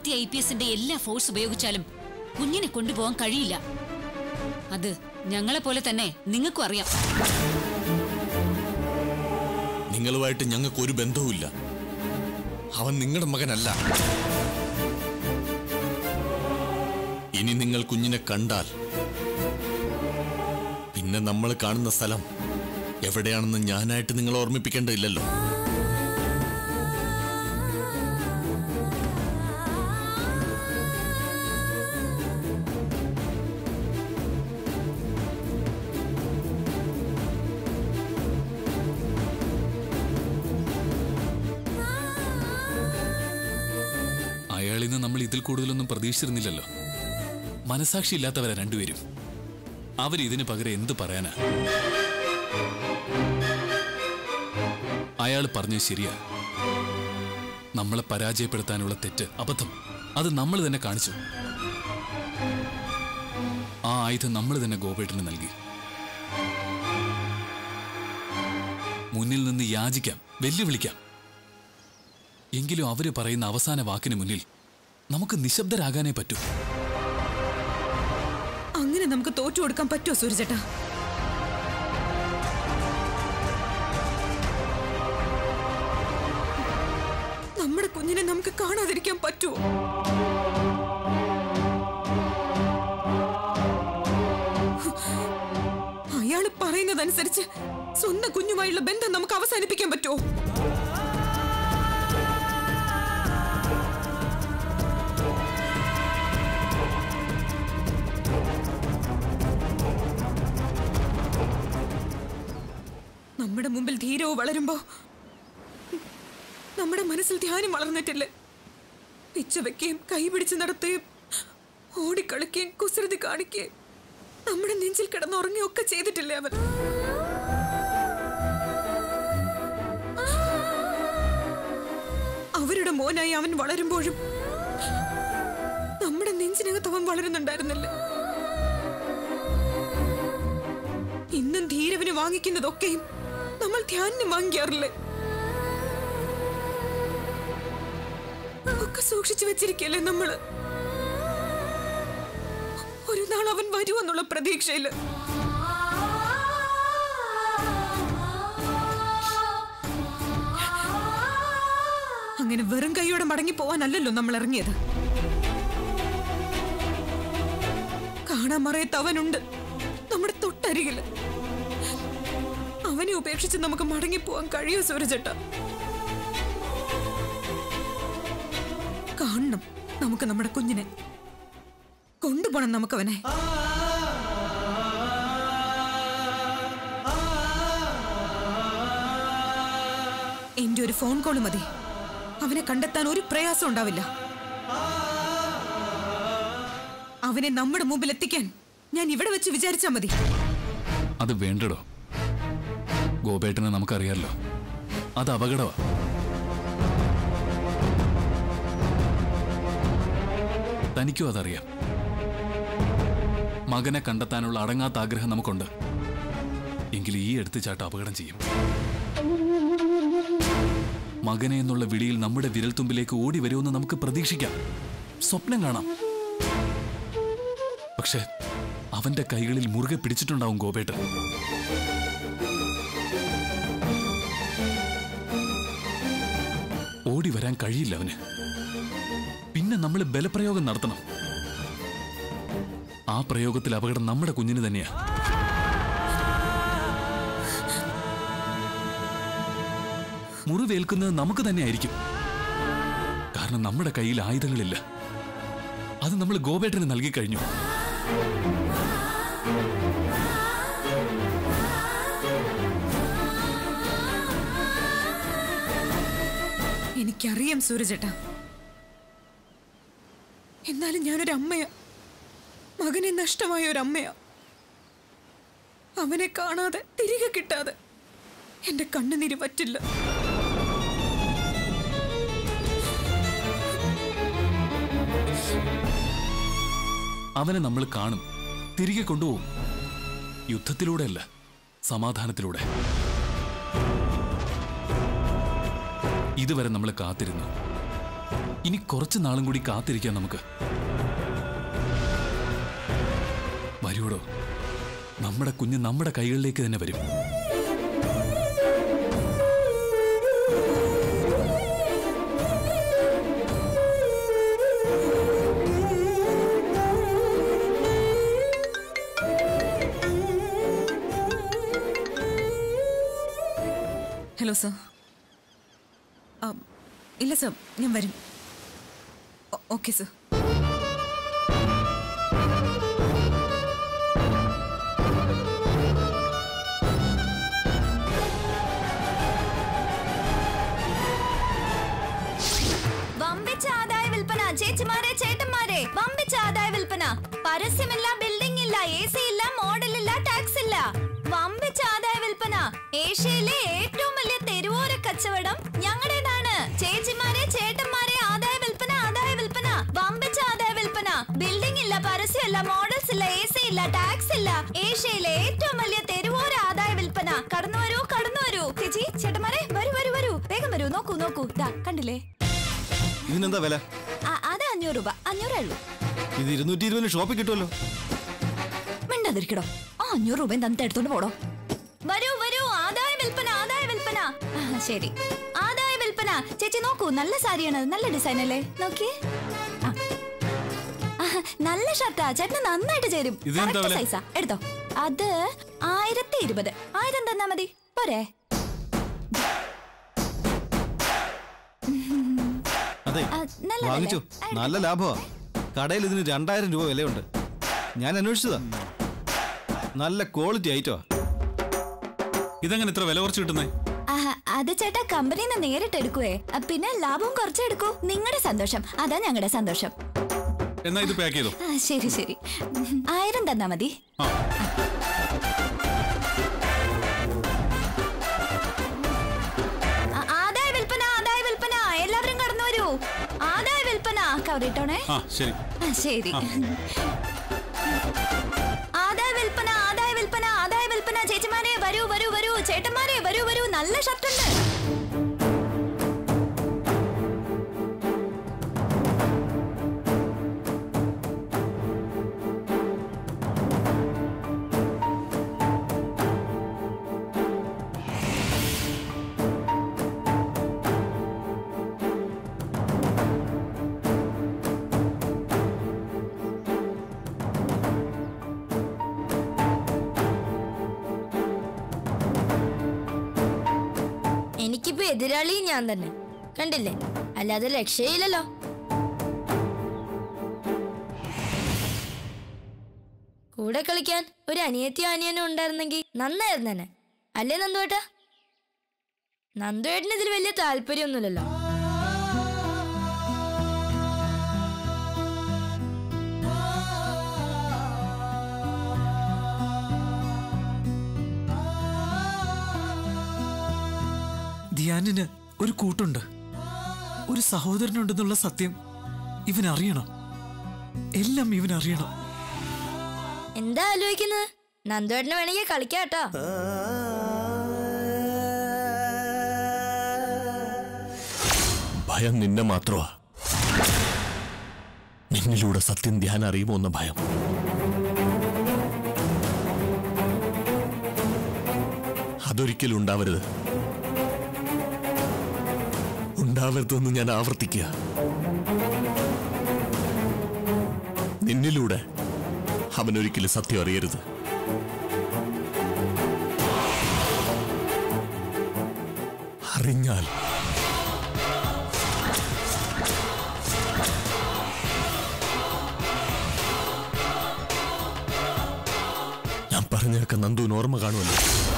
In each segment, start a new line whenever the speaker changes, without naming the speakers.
Aditya I P എസിന്റെ എല്ലാ force ഉപയോഗിച്ചാലും കുഞ്ഞിനെ കൊണ്ടുപോകാൻ കഴിയില്ല അത് ഞങ്ങളെ പോലെ തന്നെ നിങ്ങൾക്കും അറിയാം
നിങ്ങളുമായിട്ട് ഞങ്ങൾക്ക് ഒരു ബന്ധവുമില്ല അവൻ നിങ്ങളുടെ മകനല്ല ഇനി നിങ്ങൾ കുഞ്ഞിനെ കണ്ടാൽ പിന്നെ നമ്മൾ കാണുന്ന സ്ഥലം എവിടെയാണെന്ന് ഞാനായിട്ട് നിങ്ങൾ ഓർമ്മിപ്പിക്കേണ്ടതില്ലല്ലോ
അയാളിൽ നിന്ന് നമ്മൾ ഇതിൽ കൂടുതലൊന്നും പ്രതീക്ഷിച്ചിരുന്നില്ലല്ലോ മനസാക്ഷി ഇല്ലാത്തവരാ രണ്ടുപേരും അവരിതിന് പകരം എന്ത് പറയാനാ അയാൾ പറഞ്ഞത് ശരിയാ നമ്മളെ പരാജയപ്പെടുത്താനുള്ള തെറ്റ് അബദ്ധം അത് നമ്മൾ തന്നെ കാണിച്ചു ആ ആയുധം നമ്മൾ തന്നെ ഗോപേട്ടന് നൽകി മുന്നിൽ നിന്ന് യാചിക്കാം വെല്ലുവിളിക്കാം എങ്കിലും അവര് പറയുന്ന അവസാന വാക്കിന് മുന്നിൽ നമുക്ക് നിശബ്ദരാകാനേ പറ്റൂ
അങ്ങനെ നമുക്ക് തോറ്റു കൊടുക്കാൻ പറ്റുമോ സൂര്യചേട്ടാ നമ്മുടെ കുഞ്ഞിനെ നമുക്ക് കാണാതിരിക്കാൻ പറ്റുമോ അയാള് പറയുന്നതനുസരിച്ച് സ്വന്തം കുഞ്ഞുമായുള്ള ബന്ധം നമുക്ക് അവസാനിപ്പിക്കാൻ പറ്റുമോ നമ്മുടെ മുമ്പിൽ ധീരവ് വളരുമ്പോ നമ്മുടെ മനസ്സിൽ ധ്യാനം വളർന്നിട്ടില്ലേ പിച്ച വെക്കുകയും കൈപിടിച്ച് നടത്തുകയും ഓടിക്കളിക്കുകയും കുസൃതി കാണിക്കുകയും നമ്മുടെ നെഞ്ചിൽ കിടന്നുറങ്ങുകയൊക്കെ ചെയ്തിട്ടില്ലേ അവൻ അവരുടെ മോനായി അവൻ വളരുമ്പോഴും നമ്മുടെ നെഞ്ചിനകത്ത് അവൻ വളരുന്നുണ്ടായിരുന്നില്ലേ ഇന്നും ധീരവിന് വാങ്ങിക്കുന്നതൊക്കെയും നമ്മൾ ധ്യാനിന് വാങ്ങിക്കാറില്ലേ ഒക്കെ സൂക്ഷിച്ചു വെച്ചിരിക്കല്ലേ നമ്മള് ഒരു നാൾ അവൻ വരുമെന്നുള്ള പ്രതീക്ഷയില് അങ്ങനെ വെറും കൈയോടെ മടങ്ങി പോവാനല്ലല്ലോ നമ്മൾ ഇറങ്ങിയത് കാണാൻ മറയത്ത് അവനുണ്ട് നമ്മുടെ തൊട്ടരികില് അവനെ ഉപേക്ഷിച്ച് നമുക്ക് മടങ്ങി പോവാൻ കഴിയോ സൂരജട്ട കാണണം നമുക്ക് നമ്മുടെ കുഞ്ഞിനെ കൊണ്ടുപോണം നമുക്കവനെ എന്റെ ഒരു ഫോൺ കോൾ മതി അവനെ കണ്ടെത്താൻ ഒരു പ്രയാസം ഉണ്ടാവില്ല അവനെ നമ്മുടെ മുമ്പിൽ എത്തിക്കാൻ ഞാൻ ഇവിടെ വെച്ച് വിചാരിച്ചാ മതി
അത് വേണ്ടടോ ഗോപേട്ടനെ നമുക്കറിയാലോ അത് അപകടമാ തനിക്കും അതറിയാം മകനെ കണ്ടെത്താനുള്ള അടങ്ങാത്ത ആഗ്രഹം നമുക്കുണ്ട് എങ്കിൽ ഈ എടുത്തുചാട്ടം അപകടം ചെയ്യും മകനെ എന്നുള്ള വിളിയിൽ നമ്മുടെ വിരൽത്തുമ്പിലേക്ക് ഓടി വരുമെന്ന് നമുക്ക് പ്രതീക്ഷിക്കാം സ്വപ്നം കാണാം പക്ഷെ അവന്റെ കൈകളിൽ മുറുകെ പിടിച്ചിട്ടുണ്ടാവും ഗോപേട്ടൻ ഓടി വരാൻ കഴിയില്ല അവന് പിന്നെ നമ്മൾ ബലപ്രയോഗം നടത്തണം ആ പ്രയോഗത്തിൽ അപകടം നമ്മുടെ കുഞ്ഞിന് തന്നെയാ മുറിവേൽക്കുന്നത് നമുക്ക് തന്നെയായിരിക്കും കാരണം നമ്മുടെ കയ്യിൽ ആയുധങ്ങളില്ല അത് നമ്മൾ ഗോപേട്ടന് നൽകി കഴിഞ്ഞു
എനിക്കറിയാം സൂരജേട്ടാ എന്നാലും ഞാനൊരു അമ്മയാ മകനെ നഷ്ടമായ ഒരു അമ്മയാ അവനെ കാണാതെ തിരികെ കിട്ടാതെ എന്റെ കണ്ണുനീര് പറ്റില്ല
അവനെ നമ്മൾ കാണും തിരികെ കൊണ്ടുപോകും യുദ്ധത്തിലൂടെയല്ല സമാധാനത്തിലൂടെ ഇതുവരെ നമ്മൾ കാത്തിരുന്നു ഇനി കുറച്ച് നാളും കൂടി കാത്തിരിക്കാം നമുക്ക് വരൂടോ നമ്മുടെ കുഞ്ഞ് നമ്മുടെ കൈകളിലേക്ക് തന്നെ വരും
ഹലോ സർ ആ, ഇല്ല സർ ഞാൻ വരും ഓ- ഓക്കെ സർ
വമ്പിച്ച ആദായ വിൽപ്പന ചേച്ചിമാരെ ചേട്ടന്മാരെ വമ്പിച്ച ആദായ വിൽപ്പന പരസ്യമില്ല ബിൽഡിംഗ് ഇല്ല എ സി ഇല്ല മോഡൽ ഇല്ല ടാക്സ് ഇല്ല വമ്പിച്ച ആദായ വിൽപ്പന ഏഷ്യയിലെ ഏറ്റവും വലിയ തെരുവോര കച്ചവടം ഞങ്ങളുടേതാണ് ചേച്ചിമാരെ ചേട്ടന്മാരെ ആദായ വിൽപ്പന ആദായ വിൽപ്പന വമ്പിച്ച ആദായ വിൽപ്പന ബിൽഡിംഗ് ഇല്ല പരസ്യമില്ല മോഡൽസ് ഇല്ല എ സി ഇല്ല ടാക്സ് ഇല്ല ഏഷ്യയിലെ ഏറ്റവും വലിയ തെരുവോര ആദായ വിൽപ്പന കടന്നു വരൂ കടന്നു വരൂ ചേച്ചി ചേട്ടന്മാരെ വരൂ വരൂ വരൂ വേഗം വരൂ നോക്കൂ നോക്കൂ ദാ കണ്ടില്ലേ
ഇതിനെന്താ വില
ആ- അത് അഞ്ഞൂറ് രൂപ അഞ്ഞൂറേ ഉള്ളൂ
ഇത് ഇരുന്നൂറ്റി ഇരുപതിന് ഷോപ്പിൽ കിട്ടുമല്ലോ
മിണ്ടാതിരിക്കടോ ആ അഞ്ഞൂറ് രൂപയും തന്നിട്ട് എടുത്തോണ്ട് പോടോ വരൂ വരൂ ആദായ വിൽപ്പന ആദായ വിൽപ്പന ആ, ശരി ആദായ വിൽപ്പന ചേച്ചി നോക്കൂ നല്ല സാരിയാണ് നല്ല ഡിസൈൻ അല്ലേ നോക്കിയേ ആ. ആ, നല്ല ഷർട്ടാ ചേട്ടന് നന്നായിട്ട് ചേരും
ഇതെന്താ
Correct
വില?
size ആ. എടുത്തോ അത് ആയിരത്തി ഇരുപത് ആയിരം തന്നാ മതി പോരെ
അതെ
ആ, നല്ലതല്ലേ?
വാങ്ങിച്ചു
ആ,
നല്ല ലാഭമാ കടയിൽ ഇതിന് രണ്ടായിരം രൂപ വിലയുണ്ട് ഞാൻ അന്വേഷിച്ചതാ നല്ല ക്വാളിറ്റി ഐറ്റമാ
ഇതെങ്ങനെ ഇത്ര വില കുറച്ച് കിട്ടുന്നേ
ആ, അത് ചേട്ടാ കമ്പനിന്ന് നേരിട്ട് എടുക്കുവേ ആ, പിന്നെ ലാഭം കുറച്ചെടുക്കൂ നിങ്ങളുടെ സന്തോഷം അതാ ഞങ്ങളുടെ സന്തോഷം
എന്നാ ഇത് പാക്ക് ചെയ്തോ
ആ, ശരി ശരി ഉം, ആയിരം തന്നാ മതി
ആ
ആ, ആദായ വിൽപ്പന ആദായ വിൽപ്പന എല്ലാവരും കടന്നു വരൂ ആദായ വിൽപ്പന കവറിട്ടോണേ
ആ ശരി
ആ, ശരി ആദായ വിൽപ്പന ആദായ വിൽപ്പന ആദായ വിൽപ്പന ചേച്ചിമാരെ വരൂ വരൂ വരൂ ചേട്ടന്മാരെ വരൂ വരൂ നല്ല ഷർട്ടുണ്ട്
എനിക്കിപ്പോ എതിരാളി ഞാൻ തന്നെ കണ്ടില്ലേ അല്ലാതെ രക്ഷയില്ലല്ലോ കൂടെ കളിക്കാൻ ഒരു അനിയത്തി അനിയനും ഉണ്ടായിരുന്നെങ്കിൽ നന്നായിരുന്നു തന്നെ അല്ലേ നന്ദുവേട്ടാ നന്ദുവേട്ടന് ഇതിൽ വലിയ താല്പര്യമൊന്നുമില്ലല്ലോ
ധ്യാനിന് ഒരു കൂട്ടുണ്ട് ഒരു സഹോദരനുണ്ടെന്നുള്ള സത്യം ഇവൻ അറിയണം എല്ലാം ഇവൻ അറിയണം
എന്താ ആലോചിക്കുന്നത് നന്ദുവേട്ടന് വേണമെങ്കിൽ കളിക്കാം കേട്ടോ
ഭയം നിന്നെ മാത്രമാ നിന്നിലൂടെ സത്യം ധ്യാനം അറിയുമോ എന്ന ഭയം അതൊരിക്കലും ഉണ്ടാവരുത് ഉണ്ടാവരുതെന്ന് ഞാൻ ആവർത്തിക്കുക നിന്നിലൂടെ അവനൊരിക്കലും സത്യം അറിയരുത് അറിഞ്ഞാൽ ഞാൻ പറഞ്ഞതൊക്കെ നന്ദുവിന് ഓർമ്മ കാണുമല്ലോ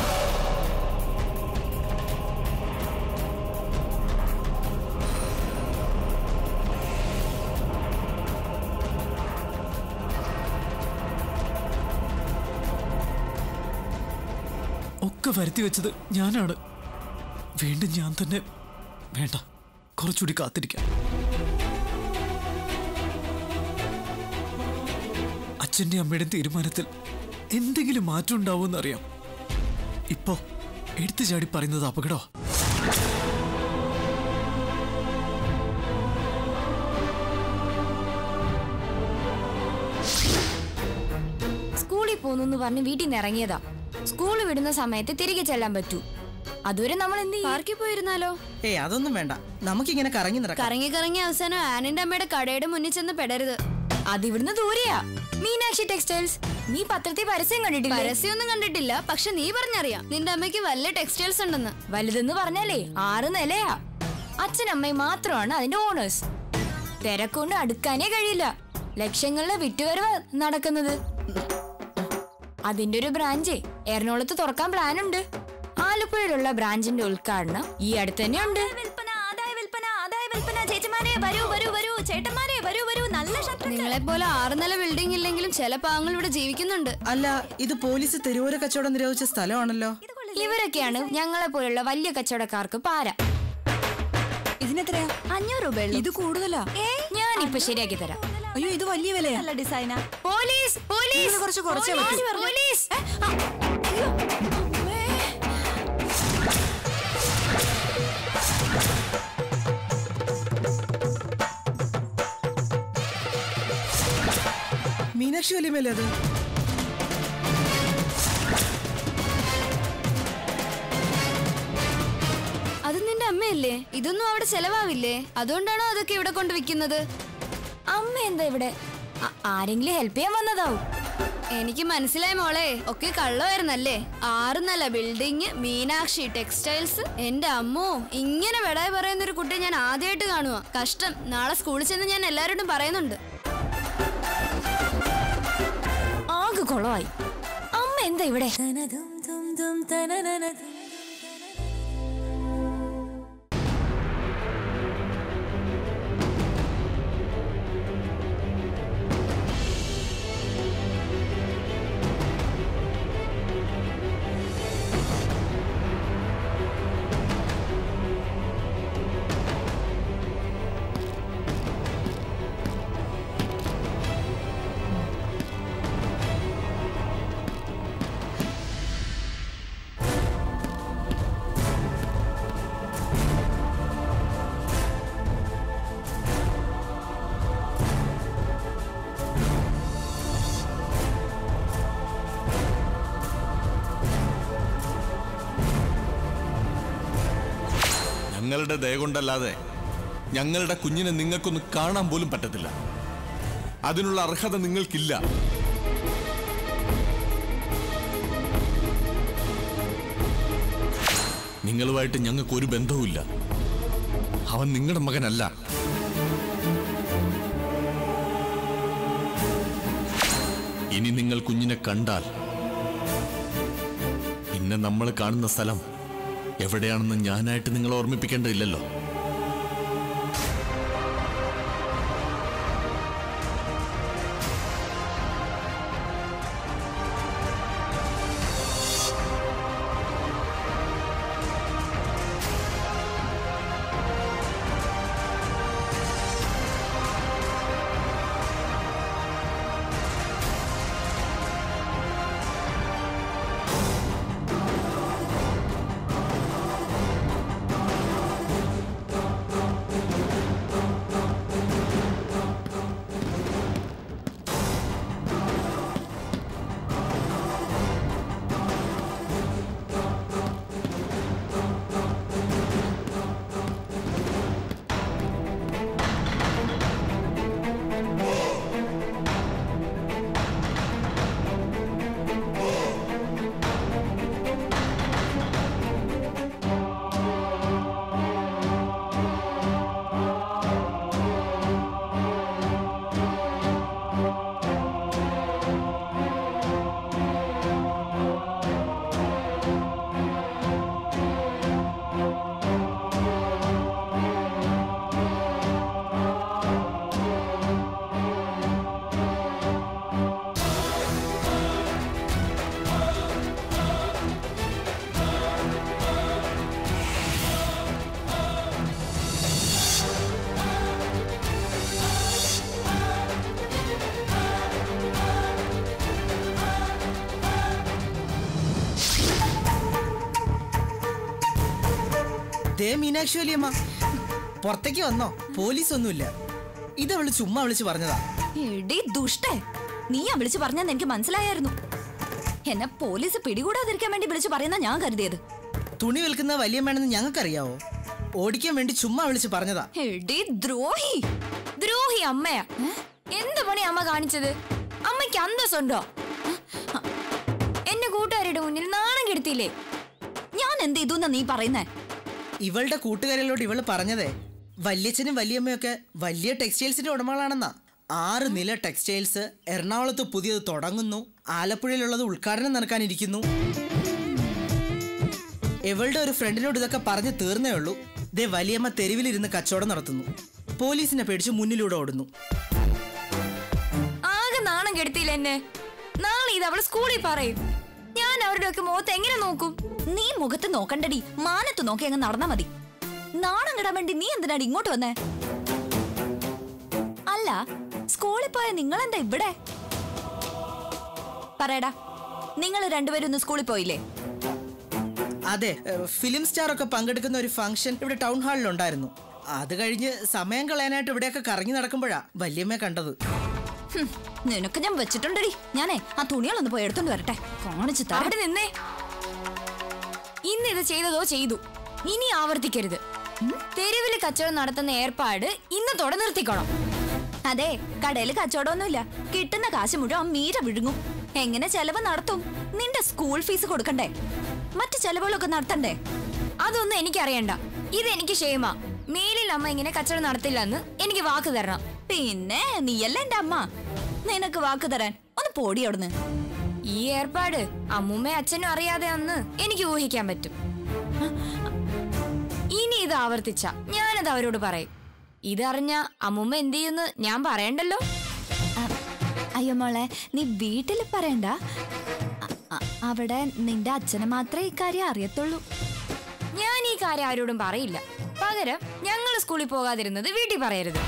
ഒക്കെ വരുത്തി വെച്ചത് ഞാനാണ് വീണ്ടും ഞാൻ തന്നെ വേണ്ട കുറച്ചുകൂടി കാത്തിരിക്കാം അച്ഛന്റെ അമ്മയുടെ തീരുമാനത്തിൽ എന്തെങ്കിലും മാറ്റം ഉണ്ടാവുമെന്ന് അറിയാം ഇപ്പോ എടുത്തു ചാടി പറയുന്നത് അപകടമാ
പോന്നു എന്ന് പറഞ്ഞ് വീട്ടിൽ നിന്ന് ഇറങ്ങിയതാ സ്കൂൾ വിടുന്ന സമയത്ത് തിരികെ ചെല്ലാൻ പറ്റൂ അതുവരെ നമ്മൾ എന്ത് പാർക്കിൽ പോയിരുന്നാലോ
ഏയ് അതൊന്നും വേണ്ട നമുക്കിങ്ങനെ കറങ്ങി നടക്കാം
കറങ്ങി കറങ്ങി അവസാനം ആനിന്റെ അമ്മയുടെ കടയുടെ മുന്നിൽ ചെന്ന് പെടരുത് അത് ഇവിടുന്ന് ദൂരെയാ മീനാക്ഷി ടെക്സ്റ്റൈൽസ് നീ പത്രത്തിൽ പരസ്യം കണ്ടിട്ടില്ല പരസ്യമൊന്നും കണ്ടിട്ടില്ല പക്ഷെ നീ പറഞ്ഞറിയാം നിന്റെ അമ്മയ്ക്ക് വല്ല ടെക്സ്റ്റൈൽസ് ഉണ്ടെന്ന് വലുതെന്ന് പറഞ്ഞാലേ ആറ് നിലയാ അച്ഛനമ്മയും മാത്രമാണ് അതിന്റെ ഓണേഴ്സ് തിരക്കൊണ്ട് അടുക്കാനേ കഴിയില്ല ലക്ഷങ്ങളിലെ വിറ്റുവരവ് നടക്കുന്നത് അതിന്റെ ഒരു ബ്രാഞ്ച് എറണാകുളത്ത് തുറക്കാൻ പ്ലാൻ ഉണ്ട് ആലപ്പുഴയിലുള്ള ബ്രാഞ്ചിന്റെ ഉദ്ഘാടനം ഈ അടുത്ത് തന്നെ ഉണ്ട്
വിൽപ്പന ആദായ വിൽപ്പന ആദായ വിൽപ്പന ചേച്ചിമാരെ വരൂ വരൂ വരൂ ചേട്ടന്മാരെ വരൂ വരൂ നല്ല ഷട്ടർ
നിങ്ങളെ പോലെ ആറ് നില ബിൽഡിംഗ് ഇല്ലെങ്കിലും ചില പാവങ്ങൾ ഇവിടെ ജീവിക്കുന്നുണ്ട്
അല്ല ഇത് പോലീസ് തെരുവോര കച്ചവടം നിരോധിച്ച സ്ഥലമാണല്ലോ
ഇവരൊക്കെയാണ് ഞങ്ങളെ പോലുള്ള വലിയ കച്ചവടക്കാർക്ക് പാര
ഇതിനെത്രയാ
അഞ്ഞൂറ് രൂപ
ഇത് കൂടുതലാ
ഞാൻ ഇപ്പൊ ശരിയാക്കി തരാം
അയ്യോ ഇത് വലിയ വിലയാ
നല്ല ഡിസൈനാ
പോലീസ് പോലീസ്
ഇതിന് കുറച്ച് കുറച്ചേ
പോലീസ്,
പറ്റൂ.
പോലീസ്
മീനാക്ഷി വലിയമല്ലേ അത്
അത് നിന്റെ അമ്മയല്ലേ ഇതൊന്നും അവിടെ ചെലവാവില്ലേ അതുകൊണ്ടാണോ അതൊക്കെ ഇവിടെ കൊണ്ട് വിൽക്കുന്നത് അമ്മ എന്താ ഇവിടെ ആ- ആരെങ്കിലും ഹെൽപ്പ് ചെയ്യാൻ വന്നതാവും എനിക്ക് മനസ്സിലായി മോളെ ഒക്കെ കള്ളമായിരുന്നല്ലേ ആറ് നില ബിൽഡിങ് മീനാക്ഷി ടെക്സ്റ്റൈൽസ് എന്റെ അമ്മോ ഇങ്ങനെ വെടായി പറയുന്ന ഒരു കുട്ടിയെ ഞാൻ ആദ്യമായിട്ട് കാണുക കഷ്ടം നാളെ സ്കൂളിൽ ചെന്ന് ഞാൻ എല്ലാവരോടും പറയുന്നുണ്ട് ആകെ കുളമായി അമ്മ എന്താ ഇവിടെ
ഞങ്ങളുടെ ദയ കൊണ്ടല്ലാതെ ഞങ്ങളുടെ കുഞ്ഞിനെ നിങ്ങൾക്കൊന്ന് കാണാൻ പോലും പറ്റത്തില്ല അതിനുള്ള അർഹത നിങ്ങൾക്കില്ല നിങ്ങളുമായിട്ട് ഞങ്ങൾക്ക് ഒരു ബന്ധവുമില്ല അവൻ നിങ്ങളുടെ മകനല്ല ഇനി നിങ്ങൾ കുഞ്ഞിനെ കണ്ടാൽ പിന്നെ നമ്മൾ കാണുന്ന സ്ഥലം എവിടെയാണെന്ന് ഞാനായിട്ട് നിങ്ങളെ ഓർമ്മിപ്പിക്കേണ്ടതില്ലല്ലോ
ദേ മീനാക്ഷി വലിയമ്മ പുറത്തേക്ക് വന്നോ പോലീസ് ഒന്നുമില്ല ഇതവള് ചുമ്മാ വിളിച്ച് പറഞ്ഞതാ
എടി ദുഷ്ടേ നീ ആ വിളിച്ചു പറഞ്ഞെന്ന് എനിക്ക് മനസ്സിലായായിരുന്നു എന്നെ പോലീസ് പിടികൂടാതിരിക്കാൻ വേണ്ടി വിളിച്ചു പറയുന്ന ഞാൻ കരുതിയത്
തുണി വിൽക്കുന്ന വല്യമ്മയാണെന്ന് ഞങ്ങൾക്കറിയാവോ ഓടിക്കാൻ വേണ്ടി ചുമ്മാ വിളിച്ച് പറഞ്ഞതാ
എടി ദ്രോഹി ദ്രോഹി അമ്മയാ എന്ത് പണി അമ്മ കാണിച്ചത് അമ്മയ്ക്ക് അന്തസ്സുണ്ടോ എന്നെ കൂട്ടുകാരുടെ മുന്നിൽ നാണം കെടുത്തില്ലേ
ഞാൻ എന്ത് ചെയ്തു നീ പറയുന്നേ
ഇവളുടെ കൂട്ടുകാരിലോട് ഇവള് പറഞ്ഞതേ വല്യച്ഛനും വല്യമ്മയൊക്കെ വലിയ ടെക്സ്റ്റൈൽസിന്റെ ഉടമകളാണെന്നാ ആറ് നില ടെക്സ്റ്റൈൽസ് എറണാകുളത്ത് പുതിയത് തുടങ്ങുന്നു ആലപ്പുഴയിലുള്ളത് ഉദ്ഘാടനം നടക്കാനിരിക്കുന്നു ഇവളുടെ ഒരു ഫ്രണ്ടിനോട് ഇതൊക്കെ പറഞ്ഞു തീർന്നേ ഉള്ളൂ ദേ വലിയമ്മ തെരുവിലിരുന്ന് കച്ചവടം നടത്തുന്നു പോലീസിനെ പേടിച്ച് മുന്നിലൂടെ ഓടുന്നു
ആകെ നാണം കെടുത്തില്ല എന്നെ നാളെ ഇത് അവള് സ്കൂളിൽ പറയും ഞാൻ അവരുടെ ഒക്കെ മുഖത്ത് എങ്ങനെ നോക്കും
നീ മുഖത്ത് നോക്കണ്ടടി മാനത്ത് നോക്കി അങ്ങ് നടന്നാ മതി നാണം കിടാൻ വേണ്ടി നീ എന്തിനാടി ഇങ്ങോട്ട് വന്നേ അല്ല സ്കൂളിൽ പോയ നിങ്ങൾ എന്താ ഇവിടെ പറയടാ നിങ്ങൾ രണ്ടുപേരും ഒന്ന് സ്കൂളിൽ പോയില്ലേ
അതെ ഏഹ്, ഫിലിം സ്റ്റാർ ഒക്കെ പങ്കെടുക്കുന്ന ഒരു ഫംഗ്ഷൻ ഇവിടെ ടൗൺ ഹാളിൽ ഉണ്ടായിരുന്നു അത് കഴിഞ്ഞ് സമയം കളയാനായിട്ട് ഇവിടെയൊക്കെ കറങ്ങി നടക്കുമ്പോഴാ വല്യമ്മയെ കണ്ടത്
ഹും, നിനക്ക് ഞാൻ വെച്ചിട്ടുണ്ടടി ഞാനേ ആ തുണികളൊന്ന് പോയി എടുത്തോണ്ട് വരട്ടെ കാണിച്ചു തരാം
അവിടെ നിന്നേ ഇന്ന് ഇത് ചെയ്തതോ ചെയ്തു ഇനി ആവർത്തിക്കരുത് തെരുവിൽ കച്ചവടം നടത്തുന്ന ഏർപ്പാട് ഇന്നത്തോടെ നിർത്തിക്കോണം
അതെ കടയിൽ കച്ചവടമൊന്നുമില്ല കിട്ടുന്ന കാശ് മുഴുവൻ മീര വിഴുങ്ങും എങ്ങനെ ചെലവ് നടത്തും നിന്റെ സ്കൂൾ ഫീസ് കൊടുക്കണ്ടേ മറ്റു ചെലവുകളൊക്കെ നടത്തണ്ടേ
അതൊന്നും എനിക്കറിയണ്ട ഇത് എനിക്ക് ക്ഷേമ മേലിൽ അമ്മ ഇങ്ങനെ കച്ചവടം നടത്തില്ല എന്ന് എനിക്ക് വാക്ക് തരണം
പിന്നെ നീയല്ല എന്റെ അമ്മ നിനക്ക് വാക്ക് തരാൻ ഒന്ന് പോടി അവിടുന്ന്
ഈ ഏർപ്പാട് അമ്മൂമ്മയും അച്ഛനും അറിയാതെ അന്ന് എനിക്ക് ഊഹിക്കാൻ പറ്റും ഇനി ഇത് ആവർത്തിച്ച ഞാനത് അവരോട് പറയും ഇതറിഞ്ഞ അമ്മൂമ്മ എന്ത് ചെയ്യുന്നു ഞാൻ പറയണ്ടല്ലോ
ആ, അയ്യോ മോളെ നീ വീട്ടിൽ പറയണ്ട അ- അ- അവിടെ നിന്റെ അച്ഛനെ മാത്രമേ ഇക്കാര്യം അറിയത്തുള്ളൂ
ഞാൻ ഈ കാര്യം ആരോടും പറയില്ല പകരം ഞങ്ങൾ സ്കൂളിൽ പോകാതിരുന്നത് വീട്ടിൽ പറയരുത്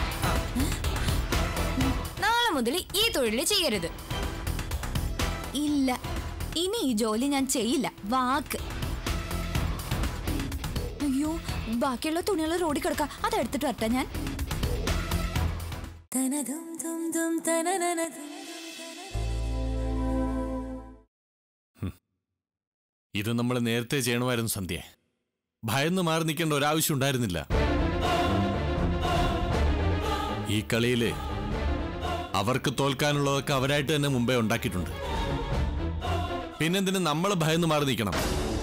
നാളെ മുതൽ ഈ തൊഴിൽ ചെയ്യരുത്
ഇല്ല ഇനി ഈ ജോലി ഞാൻ ചെയ്യില്ല വാക്ക് അയ്യോ ബാക്കിയുള്ള തുണികൾ റോഡിൽ കിടക്ക അത് എടുത്തിട്ട് വരട്ടെ ഞാൻ
ഇത് നമ്മൾ നേരത്തെ ചെയ്യണമായിരുന്നു സന്ധ്യ ഭയന്ന് മാറി നിൽക്കേണ്ട ഒരാവശ്യം ഉണ്ടായിരുന്നില്ല ഈ കളിയില് അവർക്ക് തോൽക്കാനുള്ളതൊക്കെ അവരായിട്ട് തന്നെ മുമ്പേ ഉണ്ടാക്കിയിട്ടുണ്ട് പിന്നെന്തിന് നമ്മൾ ഭയന്ന് മാറി നിൽക്കണം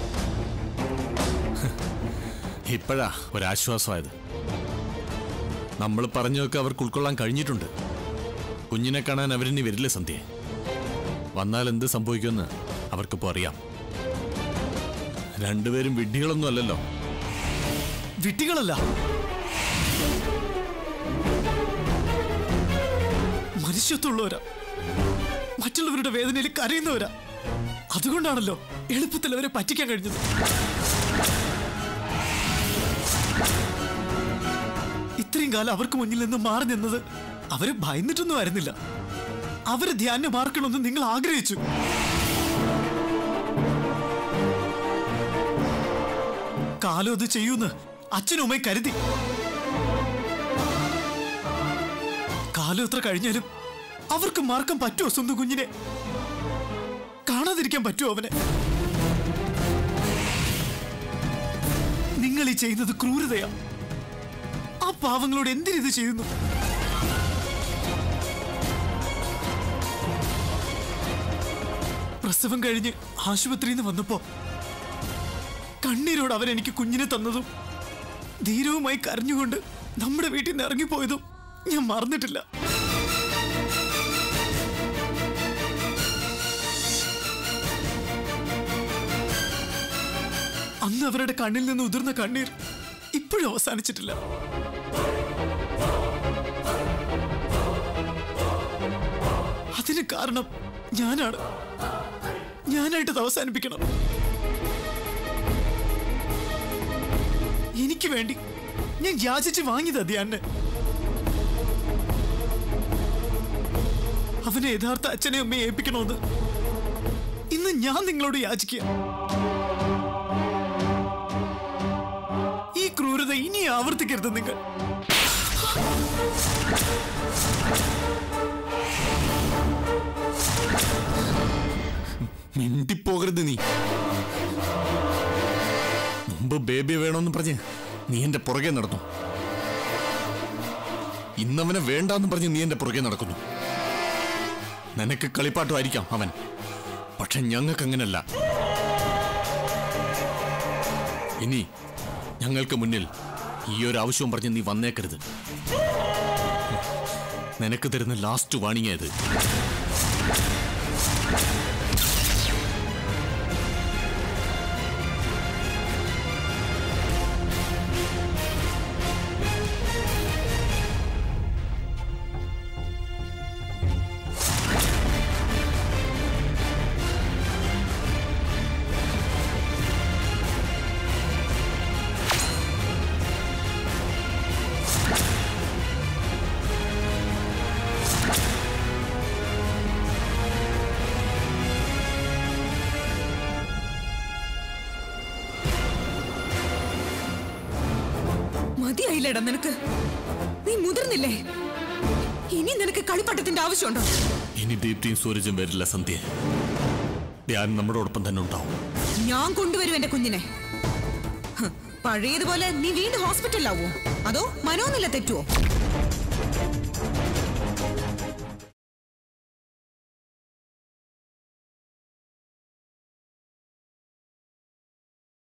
ഇപ്പോഴാ ഒരാശ്വാസമായത് നമ്മൾ പറഞ്ഞതൊക്കെ അവർക്ക് ഉൾക്കൊള്ളാൻ കഴിഞ്ഞിട്ടുണ്ട് കുഞ്ഞിനെ കാണാൻ അവരിനി വരില്ല സന്ധ്യ വന്നാൽ എന്ത് സംഭവിക്കുമെന്ന് അവർക്കിപ്പോൾ അറിയാം രണ്ടുപേരും വിഡ്ഢികളൊന്നും അല്ലല്ലോ
വിട്ടികളല്ല മനുഷ്യത്വമുള്ളവരാ മറ്റുള്ളവരുടെ വേദനയിൽ കരയുന്നവരാ അതുകൊണ്ടാണല്ലോ എളുപ്പത്തിൽ അവരെ പറ്റിക്കാൻ കഴിഞ്ഞത് ഇത്രയും കാലം അവർക്ക് മുന്നിൽ നിന്ന് മാറി നിന്നത് അവരെ ഭയന്നിട്ടൊന്നും ആയിരുന്നില്ല അവരെ ധ്യാനം മാർക്കണമെന്ന് നിങ്ങൾ ആഗ്രഹിച്ചു കാലം അത് ചെയ്യൂന്ന് അച്ഛനും അമ്മയും കരുതി കാലം എത്ര കഴിഞ്ഞാലും അവർക്ക് മാർക്കാൻ പറ്റുമോ സ്വന്തം കുഞ്ഞിനെ കാണാതിരിക്കാൻ പറ്റുമോ അവനെ നിങ്ങൾ ഈ ചെയ്യുന്നത് ക്രൂരതയാ ആ പാവങ്ങളോട് എന്തിനിത് ചെയ്യുന്നു പ്രസവം കഴിഞ്ഞ് ആശുപത്രിയിൽ നിന്ന് വന്നപ്പോ കണ്ണീരോട് അവൻ എനിക്ക് കുഞ്ഞിനെ തന്നതും ധീരവുമായി കരഞ്ഞുകൊണ്ട് നമ്മുടെ വീട്ടിൽ നിന്ന് ഇറങ്ങിപ്പോയതും ഞാൻ മറന്നിട്ടില്ല അന്ന് അവരുടെ കണ്ണിൽ നിന്ന് ഉതിർന്ന കണ്ണീർ ഇപ്പോഴും അവസാനിച്ചിട്ടില്ല അതിന് കാരണം ഞാനാണ് ഞാനായിട്ടത് അവസാനിപ്പിക്കണം എനിക്ക് വേണ്ടി ഞാൻ യാചിച്ച് വാങ്ങിയതാ ധ്യാനെ അവനെ യഥാർത്ഥ അച്ഛനെ അമ്മയെ ഏൽപ്പിക്കണമെന്ന് ഇന്ന് ഞാൻ നിങ്ങളോട് യാചിക്കുക ഈ ക്രൂരത ഇനി ആവർത്തിക്കരുത് നിങ്ങൾ
മിണ്ടിപ്പോകരുത് നീ മുമ്പ് ബേബി വേണമെന്ന് പറഞ്ഞ് നീ എന്റെ പുറകെ നടന്നു ഇന്നവനെ വേണ്ടാന്ന് പറഞ്ഞ് നീ എന്റെ പുറകെ നടക്കുന്നു നിനക്ക് കളിപ്പാട്ടുമായിരിക്കാം അവൻ പക്ഷെ ഞങ്ങൾക്ക് അങ്ങനല്ല ഇനി ഞങ്ങൾക്ക് മുന്നിൽ ഈ ഒരു ആവശ്യവും പറഞ്ഞ് നീ വന്നേക്കരുത് നിനക്ക് തരുന്ന ലാസ്റ്റ് വാണിംഗ് ഇത്
മതിയായില്ലടാ നിനക്ക് നീ മുതിർന്നില്ലേ ഇനി നിനക്ക് കളിപ്പട്ടത്തിന്റെ ആവശ്യമുണ്ടോ
ഇനി ദീപ്തിയും സൂരജും വരില്ല സന്ധ്യ ധ്യാൻ നമ്മളോടൊപ്പം തന്നെ ഉണ്ടാവും
ഞാൻ കൊണ്ടുവരും എന്റെ കുഞ്ഞിനെ ഹ്, പഴയതുപോലെ നീ വീണ്ടും ഹോസ്പിറ്റലിലാവോ അതോ മനോനില തെറ്റുവോ